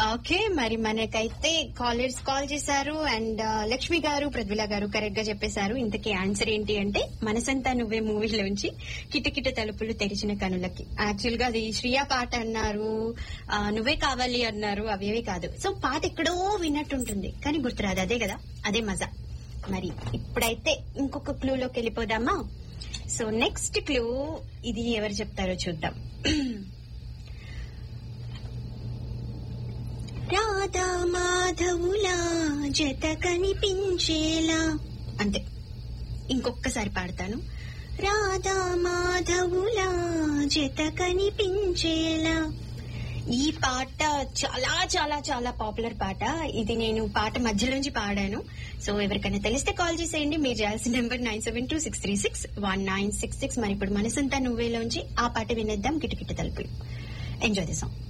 okay మరి మనకైతే callers call చేశారు అండ్ లక్ష్మి గారు ప్రద్విల గారు కరెక్ట్ గా చెప్పేశారు ఇంతకీ ఆన్సర్ ఏంటి అంటే మనసంతా నువ్వే మూవీలోంచి కిటకిట తలుపులు తెరిచిన కనులకి యాక్చువల్ గా అది శ్రియా పాట అన్నారు ఆ, నువ్వే కావాలి అన్నారు అవేవి కాదు సో పాట ఎక్కడో విన్నట్టుంటుంది కానీ గుర్తురాదు అదే కదా అదే మజా మరి ఇప్పుడైతే ఇంకొక క్లూలోకి వెళ్ళిపోదామా సో నెక్స్ట్ క్లూ ఇది ఎవరు చెప్తారో చూద్దాం రాధా మాధవులా జత కనిపించేలా అంతే ఇంకొక్కసారి పాడతాను రాధా మాధవులా జత కనిపించేలా ఈ పాట చాలా చాలా చాలా పాపులర్ పాట ఇది నేను పాట మధ్యలోంచి పాడాను సో ఎవరికైనా తెలిస్తే కాల్ చేసేయండి మీరు చేయాల్సిన number nine seven two six three six one nine six six మరి ఇప్పుడు మనసంతా నువ్వేలోంచి ఆ పాట వినేద్దాం కిటకిట తలుపులు ఎంజాయ్ ది సాంగ్